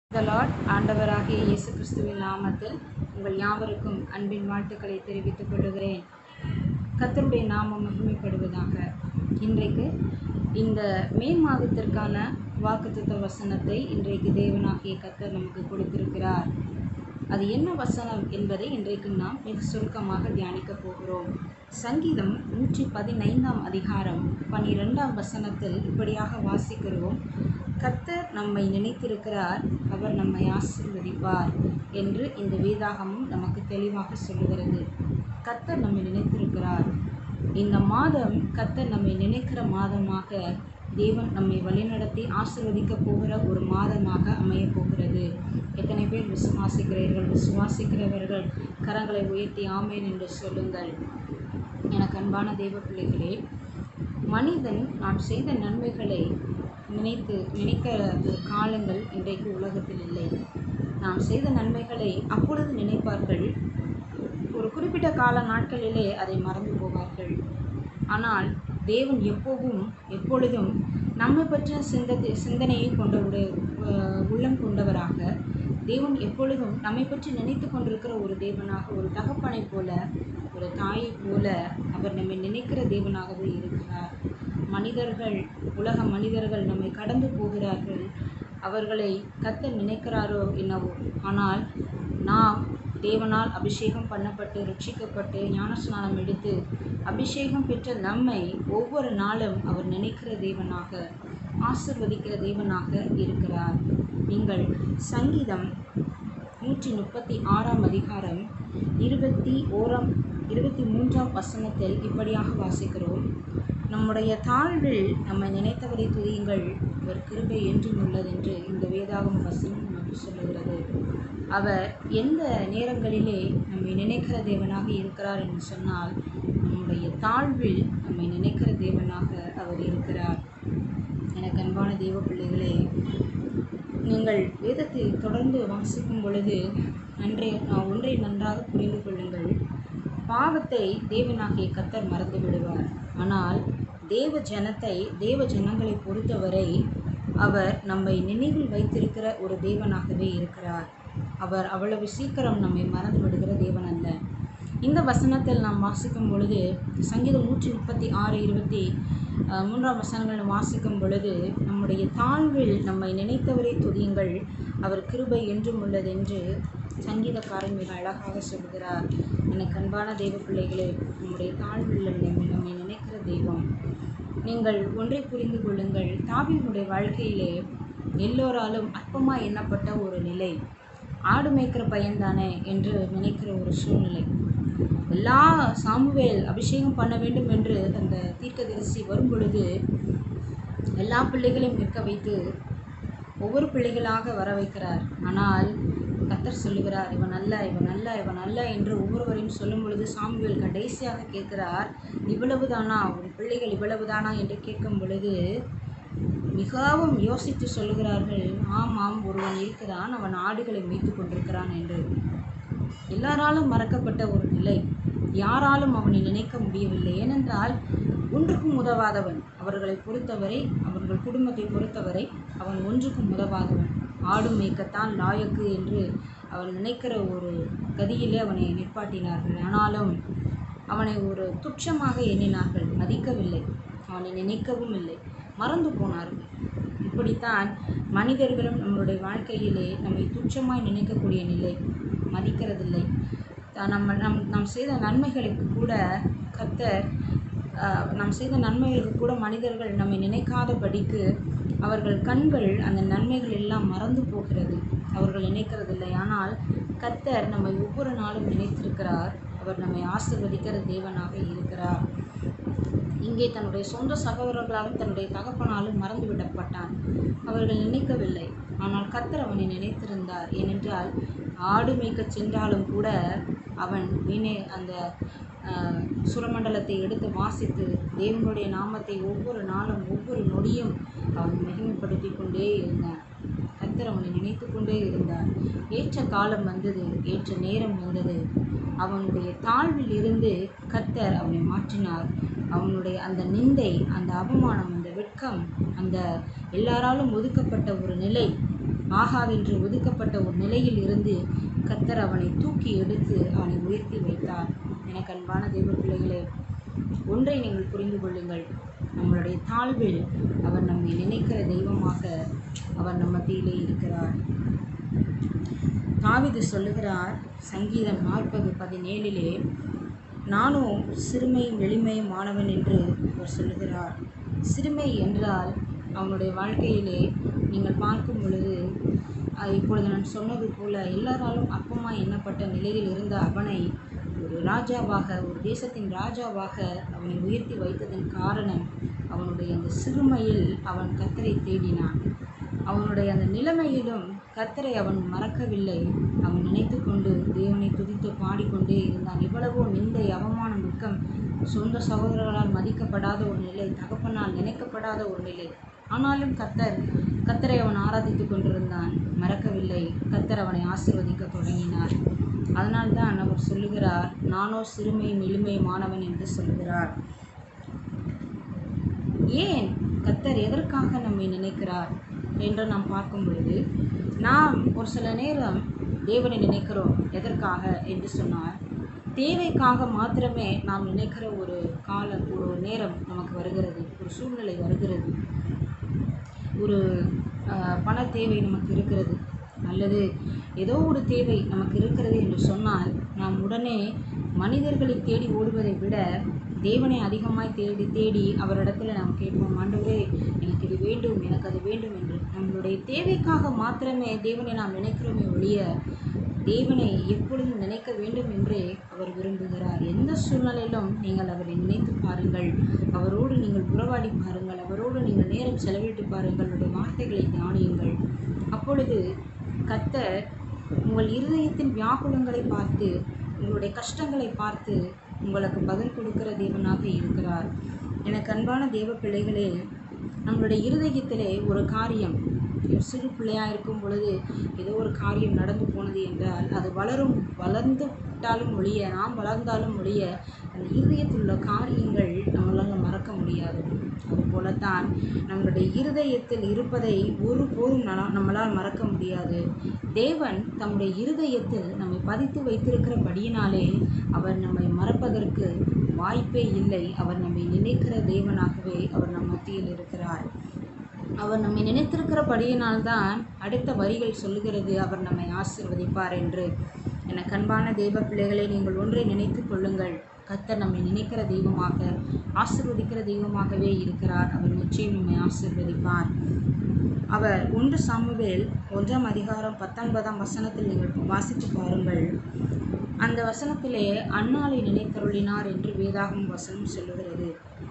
த Lord ஆண்டவராகிய இயேசு கிறிஸ்துவின் நாமத்தில் உங்கள் யாவருக்கும் அன்பின் வாழ்த்துக்களை தெரிவித்துக் கொள்கிறேன் கர்த்தருடைய நாமம் மகிமைப்படுவதாக இன்றைக்கு இந்த மே மாதத்திற்கான வாக்குத்தத்த வசனத்தை இன்றைக்கு தேவனாகிய கர்த்தர் நமக்கு கொடுத்திருக்கிறார் அது என்ன வசனம் என்பதை இன்றைக்கு நாம் மிக சுருக்கமாக தியானிக்கப் போகிறோம் சங்கீதம் நூற்றி பதினைந்தாம் அதிகாரம் பன்னிரெண்டாம் வசனத்தில் இப்படியாக வாசிக்கிறோம் கர்த்தர் நம்மை நினைத்திருக்கிறார் அவர் நம்மை ஆசீர்வதிப்பார் என்று இந்த வேதாகமும் நமக்கு தெளிவாக சொல்லுகிறது கர்த்தர் நம்மை நினைத்திருக்கிறார் இந்த மாதம் கர்த்தர் நம்மை நினைக்கிற மாதமாக தேவன் நம்மை வழிநடத்தி ஆசீர்வதிக்க போகிற ஒரு மாதமாக அமையப் போகிறது எத்தனை பேர் விசுவாசிக்கிறீர்கள் விசுவாசிக்கிறவர்கள் கரங்களை உயர்த்தி ஆமேன் என்று சொல்லுங்கள் எனக்கு அன்பான தெய்வ பிள்ளைகளே மனிதன் நாம் செய்த நன்மைகளை நினைத்து நினைக்கிற ஒரு காலங்கள் இன்றைக்கு உலகத்தில் இல்லை நாம் செய்த நன்மைகளை அப்பொழுது நினைப்பார்கள் ஒரு குறிப்பிட்ட கால நாட்களிலே அதை மறந்து போவார்கள் ஆனால் தேவன் எப்போவும் எப்பொழுதும் நம்மை பற்றின சிந்தத்தை சிந்தனையை கொண்ட ஒரு அஹ், உள்ளம் கொண்டவராக தேவன் எப்பொழுதும் நம்மை பற்றி நினைத்து கொண்டிருக்கிற ஒரு தேவனாக ஒரு தகப்பனைப் போல ஒரு தாயைப் போல அவர் நம்மை நினைக்கிற தேவனாகவே இருக்கிறார் மனிதர்கள் உலக மனிதர்கள் நம்மை கடந்து போகிறார்கள் அவர்களை கத்த நினைக்கிறாரோ என்னவோ ஆனால் நாம் தேவனால் அபிஷேகம் பண்ணப்பட்டு ரட்சிக்கப்பட்டு ஞானஸ்நானம் எடுத்து அபிஷேகம் பெற்ற நம்மை ஒவ்வொரு நாளும் அவர் நினைக்கிற தேவனாக ஆசிர்வதிக்கிற தேவனாக இருக்கிறார் நீங்கள் சங்கீதம் நூற்றி முப்பத்தி ஆறாம் அதிகாரம் இருபத்தி ஓராம் இருபத்தி மூன்றாம் வசனத்தில் இப்படியாக வாசிக்கிறோம் நம்முடைய தாழ்வில் நம்மை நினைத்தவரை துதியுங்கள் அவர் கிருபை என்றும் உள்ளதென்று இந்த வேதாகம் வசனம் நமக்கு சொல்லுகிறது அவர் எந்த நேரங்களிலே நம்மை நினைக்கிற தேவனாக இருக்கிறார் என்று சொன்னால் நம்முடைய தாழ்வில் நம்மை நினைக்கிற தேவனாக அவர் இருக்கிறார் எனக்கு அன்பான தெய்வ பிள்ளைகளே நீங்கள் வேதத்தை தொடர்ந்து வாசிக்கும் பொழுது நன்றே ஒன்றை நன்றாக புரிந்து கொள்ளுங்கள் பாவத்தை தேவனாகிய கத்தர் மறந்து விடுவார் ஆனால் தேவ ஜனத்தை தேவ ஜனங்களை பொறுத்தவரை அவர் நம்மை நினைவில் வைத்திருக்கிற ஒரு தேவனாகவே இருக்கிறார் அவர் அவ்வளவு சீக்கிரம் நம்மை மறந்து விடுகிற தேவன் அல்ல இந்த வசனத்தில் நாம் வாசிக்கும் பொழுது சங்கீதம் நூற்றி முப்பத்தி ஆறு இருபத்தி அஹ், மூன்றாம் வசனங்கள் வாசிக்கும் பொழுது நம்முடைய தாழ்வில் நம்மை நினைத்தவரை துதியுங்கள் அவர் கிருபை என்றும் உள்ளதென்று சங்கீதக்காரன் மிக அழகாக சொல்கிறார் எனக்கு அன்பான தெய்வ பிள்ளைகளே நம்முடைய தாழ்வில் நம்மை நம்மை நினைக்கிற தெய்வம் நீங்கள் ஒன்றை புரிந்து கொள்ளுங்கள் தாவீதுடைய வாழ்க்கையிலே எல்லோராலும் அற்பமாக எண்ணப்பட்ட ஒரு நிலை ஆடு மேய்க்கிற பையன்தானே என்று நினைக்கிற ஒரு சூழ்நிலை எல்லா சாமுவேல் அபிஷேகம் பண்ண வேண்டும் என்று அந்த தீர்க்கதரிசி வரும் பொழுது எல்லா பிள்ளைகளையும் நிற்க வைத்து ஒவ்வொரு பிள்ளைகளாக வர வைக்கிறார் ஆனால் கத்தர் சொல்லுகிறார் இவன் அல்ல இவன் அல்ல இவன் அல்ல என்று ஒவ்வொருவரையும் சொல்லும் பொழுது சாமுவேல் கடைசியாக கேட்கிறார் இவ்வளவுதானா உன் பிள்ளைகள் இவ்வளவுதானா என்று கேட்கும் பொழுது மிகவும் யோசித்து சொல்லுகிறார்கள் ஆமாம் ஒருவன் இருக்கிறான் அவன் ஆடுகளை மேய்த்து கொண்டிருக்கிறான் என்று எல்லாராலும் மறக்கப்பட்ட ஒரு நிலை யாராலும் அவனை நினைக்க முடியவில்லை ஏனென்றால் ஒன்றுக்கும் உதவாதவன் அவர்களை பொறுத்தவரை அவர்கள் குடும்பத்தை பொறுத்தவரை அவன் ஒன்றுக்கும் உதவாதவன் ஆடு மேய்க்கத்தான் லாயக்கு என்று அவன் நினைக்கிற ஒரு கதியிலே அவனை நிற்பாட்டினார்கள் ஆனாலும் அவனை ஒரு துச்சமாக எண்ணினார்கள் மதிக்கவில்லை அவனை நினைக்கவும் இல்லை மறந்து போனார்கள் இப்படித்தான் மனிதர்களும் நம்மளுடைய வாழ்க்கையிலே நம்மை துச்சமாய் நினைக்கக்கூடிய நிலை மதிக்கிறதில்லை தான் நம்ம நம் நாம் செய்த நன்மைகளுக்கு கூட கர்த்தர் ஆஹ், நாம் செய்த நன்மைகளுக்கு கூட மனிதர்கள் நம்மை நினைக்காதபடிக்கு அவர்கள் கண்கள் அந்த நன்மைகள் எல்லாம் மறந்து போகிறது அவர்கள் நினைக்கிறதில்லை ஆனால் கர்த்தர் நம்மை ஒவ்வொரு நாளும் நினைத்திருக்கிறார் அவர் நம்மை ஆசிர்வதிக்கிற தேவனாக இருக்கிறார் இங்கே தன்னுடைய சொந்த சகோதரர்களாலும் தன்னுடைய தகப்பனாலும் மறந்து விடப்பட்டான் அவர்கள் நினைக்கவில்லை ஆனால் கர்த்தர் அவனை நினைத்திருந்தார் ஏனென்றால் ஆடு மேய்க்கச் சென்றாலும் கூட அவன் வீணே அந்த ஆஹ், சுரமண்டலத்தை எடுத்து வாசித்து தேவனுடைய நாமத்தை ஒவ்வொரு நாளும் ஒவ்வொரு நொடியும் அவன் மகிமைப்படுத்தி கொண்டே இருந்தான் கர்த்தர் அவனை நினைத்து கொண்டே இருந்தார் ஏற்ற காலம் வந்தது ஏற்ற நேரம் வந்தது அவனுடைய தாழ்வில் இருந்து கர்த்தர் அவனை மாற்றினார் அவனுடைய அந்த நிந்தை அந்த அவமானம் அந்த வெட்கம் அந்த எல்லாராலும் ஒதுக்கப்பட்ட ஒரு நிலை ஆகாதென்று ஒதுக்கப்பட்ட ஒரு நிலையில் இருந்து கத்தர் அவனை தூக்கி எடுத்து அவனை உயர்த்தி வைத்தார் எனக்கு அன்பான தெய்வ பிள்ளைகளே ஒன்றை நீங்கள் புரிந்து கொள்ளுங்கள் நம்மளுடைய தாழ்வில் அவர் நம்மை நினைக்கிற தெய்வமாக அவர் நம்ம மத்தியிலே இருக்கிறார் தாவிது சொல்லுகிறார் சங்கீதம் நாற்பது பதினேழிலே நானும் சிறுமையும் எளிமையும் மாணவன் என்று அவர் சொல்லுகிறார் சிறுமை என்றால் அவனுடைய வாழ்க்கையிலே நீங்கள் பார்க்கும் பொழுது அஹ், இப்பொழுது நான் சொன்னது போல எல்லாராலும் அப்பமா எண்ணப்பட்ட நிலையில் இருந்த அவனை ஒரு ராஜாவாக ஒரு தேசத்தின் ராஜாவாக அவனை உயர்த்தி வைத்ததன் காரணம் அவனுடைய அந்த சிறுமையில் அவன் கத்தரை தேடினான் அவனுடைய அந்த நிலைமையிலும் கர்த்தரை அவன் மறக்கவில்லை அவன் நினைத்து கொண்டு தேவனை துதித்து பாடிக்கொண்டே இருந்தான் எவ்வளவோ நிந்தை அவமானம் துக்கம் சொந்த சகோதரர்களால் மதிக்கப்படாத ஒரு நிலை தகப்பனால் நினைக்கப்படாத ஒரு நிலை ஆனாலும் கர்த்தர் கர்த்தரை அவன் ஆராதித்து கொண்டிருந்தான் மறக்கவில்லை கர்த்தர் அவனை ஆசீர்வதிக்க தொடங்கினார் அதனால்தான் அவர் சொல்லுகிறார் நானோ சிறுமையும் எளிமையுமானவன் என்று சொல்கிறார் ஏன் கத்தர் எதற்காக நம்மை நினைக்கிறார் என்று நாம் பார்க்கும் பொழுது நாம் ஒரு சில நேரம் தேவனை நினைக்கிறோம் எதற்காக என்று சொன்னால் தேவைக்காக மாத்திரமே நாம் நினைக்கிற ஒரு கால ஒரு நேரம் நமக்கு வருகிறது ஒரு சூழ்நிலை வருகிறது ஒரு ஆஹ், பண தேவை நமக்கு இருக்கிறது அல்லது ஏதோ ஒரு தேவை நமக்கு இருக்கிறது என்று சொன்னால் நாம் உடனே மனிதர்களை தேடி ஓடுவதை விட தேவனை அதிகமாய் தேடி தேடி அவரிடத்தில் நாம் கேட்போம் ஆண்டவரே எனக்கு இது வேண்டும் எனக்கு அது வேண்டும் என்று நம்மளுடைய தேவைக்காக மாத்திரமே தேவனை நாம் நினைக்கிறோமே ஒழிய தேவனை எப்பொழுதும் நினைக்க வேண்டும் என்றே அவர் விரும்புகிறார் எந்த சூழ்நிலையிலும் நீங்கள் அவரை நினைத்து பாருங்கள் அவரோடு நீங்கள் உறவாடி பாருங்கள் அவரோடு நீங்கள் நேரம் செலவிட்டு பாருங்கள் அவருடைய வார்த்தைகளை தியானியுங்கள் அப்பொழுது கர்த்தர் உங்கள் இருதயத்தின் வியாகுலங்களை பார்த்து உங்களுடைய கஷ்டங்களை பார்த்து உங்களுக்கு பதில் கொடுக்கிற தேவனாக இருக்கிறார் எனக்கு அன்பான தேவ பிள்ளைகளே நம்மளுடைய இருதயத்திலே ஒரு காரியம் சிறு பிள்ளையாக இருக்கும் பொழுது ஏதோ ஒரு காரியம் நடந்து போனது என்றால் அது வளரும் வளர்ந்து விட்டாலும் ஒழிய நாம் வளர்ந்தாலும் ஒழிய அந்த இருதயத்தில் உள்ள காரியங்கள் நம்மளால் மறக்க முடியாது அதுபோலத்தான் நம்மளுடைய இருதயத்தில் இருப்பதை ஒருபோதும் நல- நம்மளால் மறக்க முடியாது தேவன் தம்முடைய இருதயத்தில் நம்மை பதித்து வைத்திருக்கிறபடியினாலே அவர் நம்மை மறப்பதற்கு வாய்ப்பே இல்லை அவர் நம்மை நினைக்கிற தேவனாகவே அவர் நம் மத்தியில் இருக்கிறார் அவர் நம்மை நினைத்திருக்கிறபடியினால்தான் அடுத்த வரிகள் சொல்லுகிறது அவர் நம்மை ஆசீர்வதிப்பார் என்று என கண்பான தெய்வ பிள்ளைகளை நீங்கள் ஒன்றை நினைத்து கொள்ளுங்கள் கர்த்தர் நம்மை நினைக்கிற தெய்வமாக ஆசீர்வதிக்கிற தெய்வமாகவே இருக்கிறார் அவர் நிச்சயம் நம்மை ஆசீர்வதிப்பார் அவர் ஒன்று சாமுவேல் ஒன்றாம் அதிகாரம் பத்தொன்பதாம் வசனத்தில் நீங்கள் வாசித்து பாருங்கள் அந்த வசனத்திலே அன்னாளை நினைத்தருளினார் என்று வேதாகம் வசனம் சொல்லுகிறது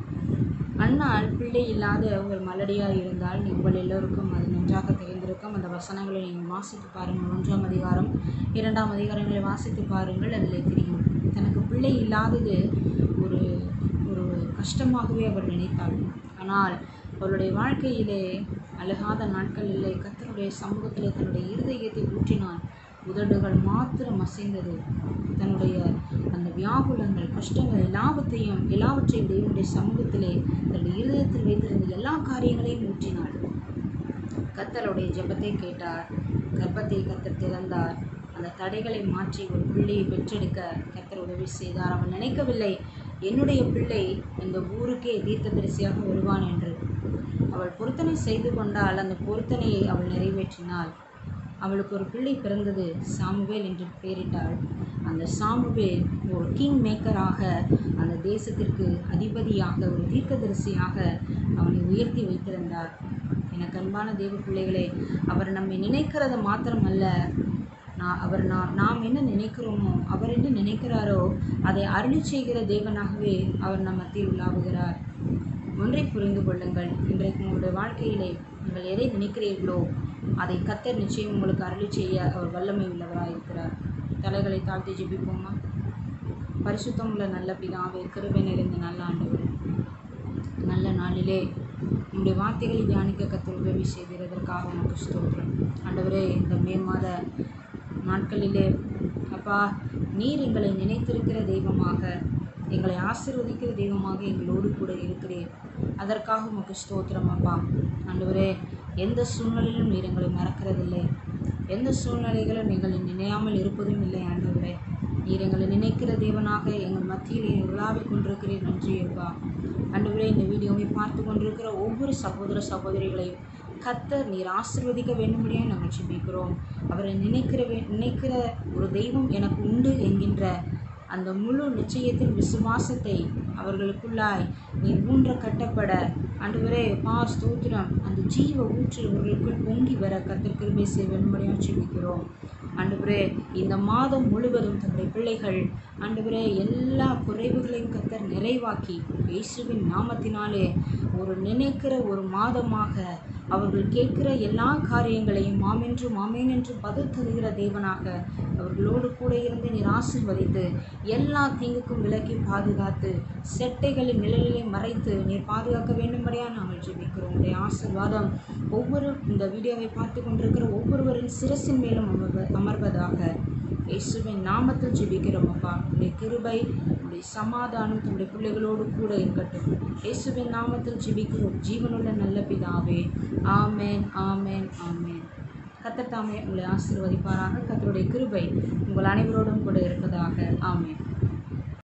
அன்னாள் பிள்ளை இல்லாத ஒரு மலடியாக இருந்தால் உங்கள் எல்லோருக்கும் அது நன்றாக தெரிந்திருக்கும் அந்த வசனங்களை நீங்கள் வாசித்து பாருங்கள் ஒன்றாம் அதிகாரம் இரண்டாம் அதிகாரங்களை வாசித்து பாருங்கள் அதில் தெரியும் தனக்கு பிள்ளை இல்லாதது ஒரு ஒரு கஷ்டமாகவே அவர் நினைத்தாள் ஆனால் அவருடைய வாழ்க்கையிலே அழகாத நாட்கள் இல்லை கர்த்தருடைய சமூகத்திலே தன்னுடைய இருதயத்தை ஊற்றினான் உதடுகள் மாத்திரம் அசைந்தது தன்னுடைய அந்த வியாகுலங்கள் கஷ்டங்கள் எல்லாவற்றையும் எல்லாவற்றையும் தேவனுடைய சமூகத்திலே தன்னுடைய இருதயத்தில் வைத்திருந்த எல்லா காரியங்களையும் ஊற்றினாள் கர்த்தருடைய ஜெபத்தை கேட்டார் கர்ப்பத்தை கர்த்தர் திறந்தார் அந்த தடைகளை மாற்றி ஒரு பிள்ளையை பெற்றெடுக்க கர்த்தர் உதவி செய்தார் அவன் நினைக்கவில்லை என்னுடைய பிள்ளை இந்த ஊருக்கே தீர்க்கதரிசியாக வருவான் என்று அவள் பொருத்தனை செய்து கொண்டால் அந்த பொருத்தனையை அவள் நிறைவேற்றினாள் அவளுக்கு ஒரு பிள்ளை பிறந்தது சாமுவேல் என்று பெயரிட்டாள் அந்த சாமுவேல் ஒரு கிங் மேக்கராக அந்த தேசத்திற்கு அதிபதியாக ஒரு தீர்க்கதரிசியாக அவனை உயர்த்தி வைத்திருந்தார் எனக்கு அன்பான தேவ பிள்ளைகளே அவர் நம்மை நினைக்கிறது மாத்திரமல்ல நான் அவர் நாம் நாம் என்ன நினைக்கிறோமோ அவர் என்ன நினைக்கிறாரோ அதை அருளி செய்கிற தேவனாகவே அவர் நம் மத்தியில் உலாவுகிறார் ஒன்றை புரிந்து கொள்ளுங்கள் இன்றைக்கு உங்களுடைய வாழ்க்கையிலே நீங்கள் எதை நினைக்கிறீர்களோ அதை கத்தர் நிச்சயம் உங்களுக்கு அருளி செய்ய அவர் வல்லமை உள்ளவராக இருக்கிறார் தலைகளை தாழ்த்தி ஜெபிப்போமா பரிசுத்தம் உள்ள நல்ல பிதாவே கிருபை நிறைந்த நல்ல ஆண்டவர் நல்ல நாளிலே உங்களுடைய வார்த்தைகளை தியானிக்க கத்த உதவி செய்திருந்ததற்காக உனக்கு ஸ்தோத்திரம் ஆண்டவரே இந்த மே மாத நாட்களிலே அப்பா நீர் எங்களை நினைத்திருக்கிற தெய்வமாக எங்களை ஆசீர்வதிக்கிற தெய்வமாக எங்களோடு கூட இருக்கிறேன் அதற்காக உமக்கு ஸ்தோத்திரம் அப்பா ஆண்டவரே எந்த சூழ்நிலையிலும் நீர் எங்களை மறக்கிறதில்லை எந்த சூழ்நிலைகளும் நீங்கள் நினையாமல் இருப்பதும் இல்லை ஆண்டவரே நீர் எங்களை நினைக்கிற தேவனாக எங்கள் மத்தியிலே உலாவிக் கொண்டிருக்கிறீர் நன்றி அப்பா ஆண்டவரே இந்த வீடியோவை பார்த்து கொண்டிருக்கிற ஒவ்வொரு சகோதர சகோதரிகளையும் கத்தர் நீர் ஆசிர்வதிக்க வேண்டும்படியாக நாங்கள் ஜெபிக்கிறோம் அவரை நினைக்கிற வே- நினைக்கிற ஒரு தெய்வம் எனக்கு உண்டு என்கின்ற அந்த முழு நிச்சயத்தின் விசுவாசத்தை அவர்களுக்குள்ளாய் நீர் ஊன்ற கட்டப்பட ஆண்டவரே பா ஸ்தோத்திரம் அந்த ஜீவ ஊற்று அவர்களுக்குள் பொங்கி வர கத்தர் கிருபை செய்ய வேண்டும்படியாக ஜெபிக்கிறோம் ஆண்டவரே இந்த மாதம் முழுவதும் தம்முடைய பிள்ளைகள் ஆண்டவரே எல்லா குறைவுகளையும் கத்தர் நிறைவாக்கி இயேசுவின் நாமத்தினாலே ஒரு நினைக்கிற ஒரு மாதமாக அவர்கள் கேட்கிற எல்லா காரியங்களையும் மாமென்று மாமேன் என்று பதில் தருகிற தேவனாக அவர்களோடு கூட இருந்து நீர் ஆசீர்வதித்து எல்லா தீங்குக்கும் விலக்கி பாதுகாத்து செட்டைகளின் நிழலிலே மறைத்து நீர் பாதுகாக்க வேண்டும்படியாக நாங்கள் ஜெபிக்கிறோம் உடைய ஆசீர்வாதம் ஒவ்வொரு இந்த வீடியோவை பார்த்து கொண்டிருக்கிற ஒவ்வொருவரின் சிரசின் மேலும் அமர்வ அமர்வதாக இயேசுவின் நாமத்தில் ஜெபிக்கிறோம் அப்பா உடைய கிருபை உடைய சமாதானம் தம்முடைய பிள்ளைகளோடு கூட இருக்கட்டும் இயேசுவின் நாமத்தில் ஜெபிக்கிறோம் ஜீவனுள்ள நல்ல பிதாவே ஆமேன் ஆமேன் ஆமேன் கத்தர் தாமே உங்களை ஆசீர்வதிப்பாராக கத்தருடைய கிருபை உங்கள் அனைவரோடும் கூட இருப்பதாக ஆமேன்